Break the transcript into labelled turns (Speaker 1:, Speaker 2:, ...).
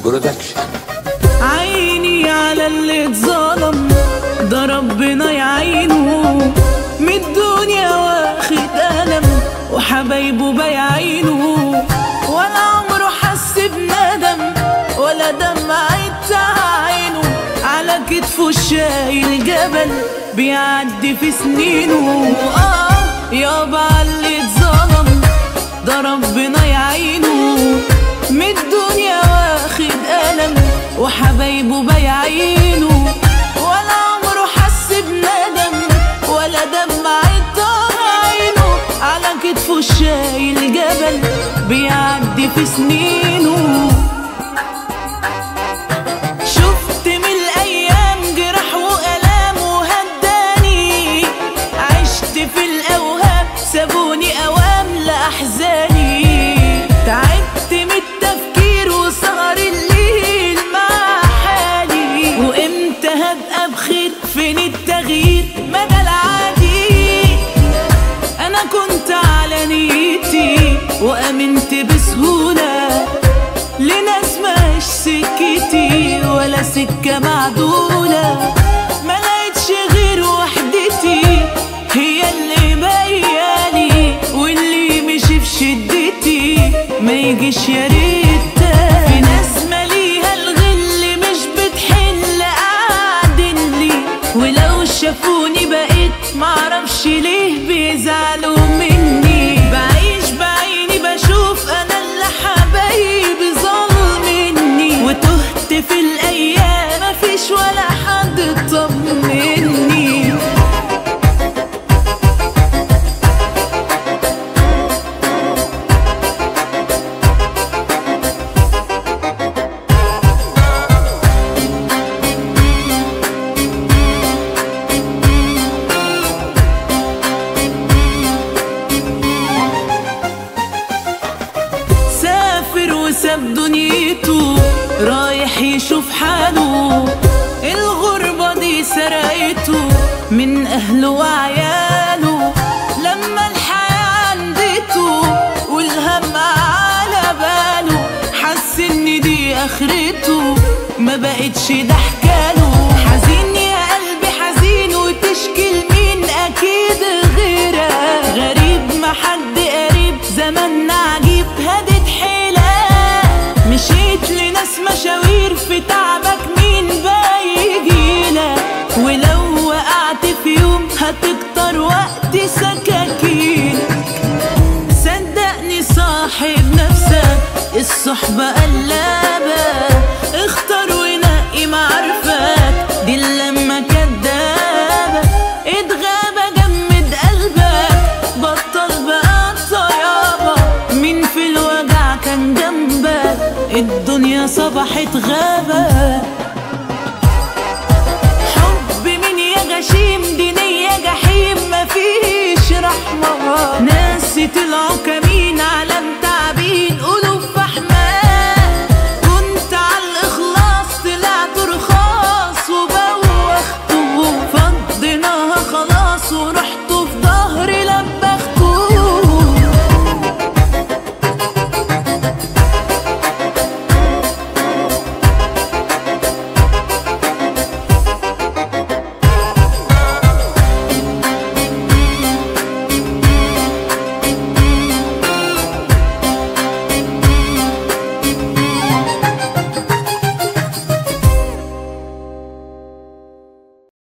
Speaker 1: برودكشن
Speaker 2: عيني على اللي اتظلم ده ربنا يعينه من الدنيا واخد ألم وحبايبه بايعينه ولا عمره حس بندم ولا دمعت عينه على كتفه شايل جبل بيعدي في سنينه اه يابا على اللي اتظلم ده ربنا يعينه من الدنيا واخد ألم وحبايبه بايعينه ولا عمره حس بندم ولا دمعت عينه على كتفه شايل جبل بيعدي في سنينه شفت من الأيام جرح وألام وهداني عشت في الأوهام سابوني أوام لأحزاني تعبت من التفكير وسهر الليل مع حالي وإمتى هبقى بخير فين التغيير مدى العادي أنا كنت على نيتي وأمنت بسهولة لناس ماش سكتي ولا سكة معدولة ما لقيتش غير وحدتي هي اللي بيالي واللي مشي في شدتي ما يجيش يا ريت في ناس ماليها الغل مش بتحل قاعدين لي ولو شافوني بقيت معرفش ليه بيزعلوا مني بعيش بعيني بشوف انا اللي حبايبي ظالمني وتهت في الايام مفيش ولا حد طمني سافر وساب دنيته رايح يشوف حاله الغربة دي سرقته من أهله وعياله لما الحياة عندته والهم على باله حس إن دي آخرته ما بقتش ضحكاله حزين يا قلبي حزين وتشكي لمين أكيد غيرك غريب ما حد قريب زماننا عجيب هدت حيلة مشيت لناس مشاوير في تعبك مين بيجيلك ولو وقعت في يوم هتكتر وقت سكاكين صدقني صاحب نفسك الصحبة قلابة اختار ونقي معارفك دي اللمة كدابة اتغابى جمد قلبك بطل بقى طيابة مين في الوجع كان جنبك الدنيا صبحت غابة حب مين يا غشيم دي نية جحيم مفيش رحمة ناس طلعوا كمين على